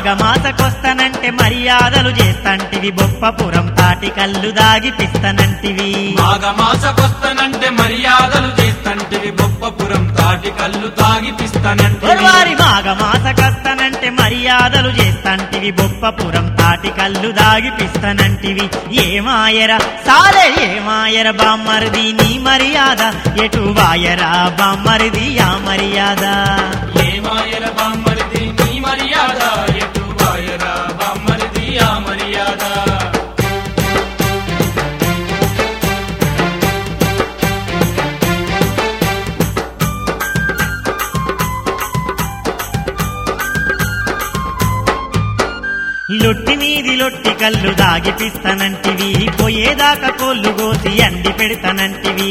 మాఘమాసకొస్తనంటే మర్యాదలు చేస్తంటివి బొప్పపురం తాటి కళ్ళు దాగిపిస్తనంటివి మాఘమాసకొస్తనంటే మర్యాదలు చేస్తంటివి బొప్పపురం తాటి కళ్ళు తాగిపిస్తానంటే వారి మాఘమాసకస్తనంటే మర్యాదలు చేస్తంటివి బొప్పపురం తాటి కళ్ళు దాగిపిస్తనంటివి ఏమాయర సాలే ఏమాయర బామ్మరిది నీ మర్యాద ఎటు వాయరా బామ్మరిది ఆ మర్యాద ఏమాయర బామ్మరిది నీ మర్యాద ఎటు వాయరా బామ్మరిది ఆ మర్యాద లొట్టి మీది లొట్టి కళ్ళు దాగిపిస్తానంటివి పోయేదాకా కోళ్ళు కోసి అండి పెడతానంటివి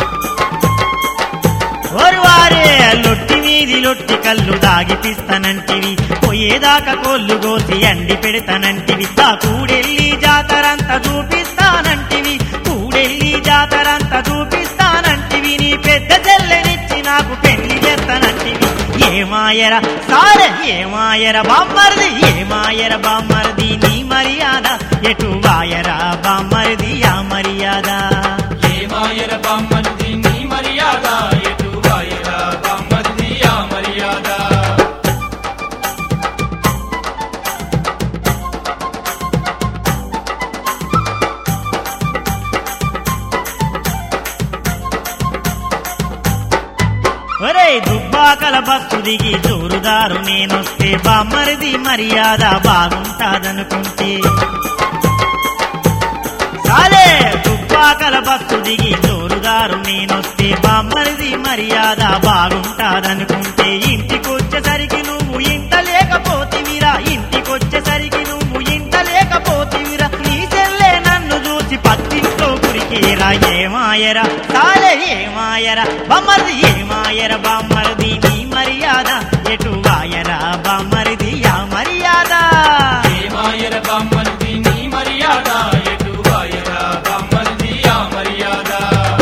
ఓరువారే లొట్టి మీది లొట్టి కళ్ళు దాగిపిస్తానంటివి పోయేదాకా కోళ్ళు కోసి అండి పెడతానంటివి తా కూడెళ్ళి జాతరంతా చూపిస్తానంటివి కూడెళ్ళి జాతరంతా చూపిస్తానంటివి నీ పెద్ద చెల్లెనిచ్చి నాకు పెళ్లి చేస్తానంటివి ఏమాయర సారే ఏమాయర బామ్మరిది ఏమాయర బామ్మరిది నీ మర్యాద ఎటు వాయరా బామ్మరిది ఆ మర్యాద ఏమాయర బామ్మరిది నీ మర్యాద ఎటు వాయరా బామ్మరిది ఆ మర్యాద ఒరే దుబ్బాకల బస్సు దిగి జోరుదారు నేనొస్తే బామ్మరిది మర్యాద బాగుంటాదనుకుంటే సాలే దుబ్బాకల బస్సు దిగి జోరుదారు నేనొస్తే బామ్మరిది మర్యాద బాగుంటాదనుకుంటే ఇంటికొచ్చేసరికి నువ్వు ఇంత లేకపోతివిరా ఇంటికొచ్చేసరికి నువ్వు ఇంత లేకపోతివిరా నీ చెల్లె నన్ను చూసి పత్తింట్లో కురికేరా ఏమాయరా సాలే ఏమాయరా బామ్మరిది ఏమాయర బామ్మరిది నీ మర్యాద ఎటు వాయరా బామ్మరిది ఆ మర్యాద ఏమాయర బామ్మరిది నీ మర్యాద ఎటు వాయరా బామ్మరిది ఆ మర్యాద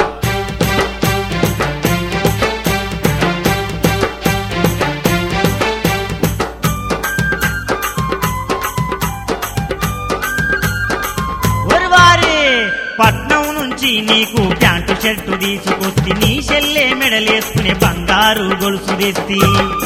ఒరువారే పట్నం నుంచి నీకు ప్యాంటు షర్టు తీసుకొచ్చి నీ చెల్లె మెడలేసుకునే బంగారు గొలుసు తెస్తి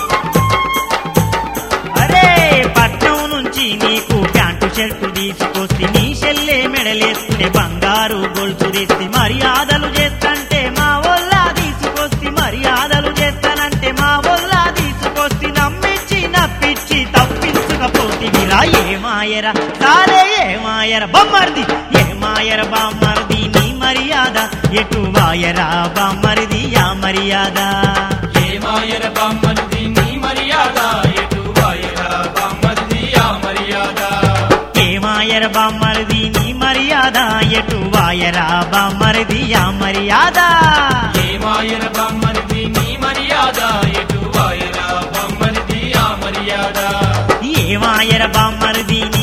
అరే పట్నం నుంచి నీకు ప్యాంటు షర్టు తీసుకొచ్చి నీ చెల్లె మెడలేసుకునే బంగారు గొలుసు తెస్తి మర్యాదలు చేస్తంటే మా వల్ల తీసుకొచ్చి మర్యాదలు చేస్తానంటే మా వల్ల తీసుకొచ్చి నమ్మిచ్చి నప్పిచ్చి తప్పించుకపోతివిరా ఏమాయరా సారే ఏమాయర బొమ్మర్ది ఏమాయర బామ్మర్ది నీ మర్యాద ఎటు వాయరా బామ్మరిది ఆ మర్యాద ఏమాయర బామ్మరిది నీ మర్యాద ఎటు వాయరా బామ్మరిది ఆ మర్యాద ఏమాయర బామ్మరిది నీ మర్యాద ఎటు వాయరా బామ్మరిది ఆ మర్యాద ఏమాయర బామ్మరిది నీ మర్యాద ఎటు వాయరా బామ్మరిది ఆ మర్యాద ఏమాయర బామ్మరిది నీ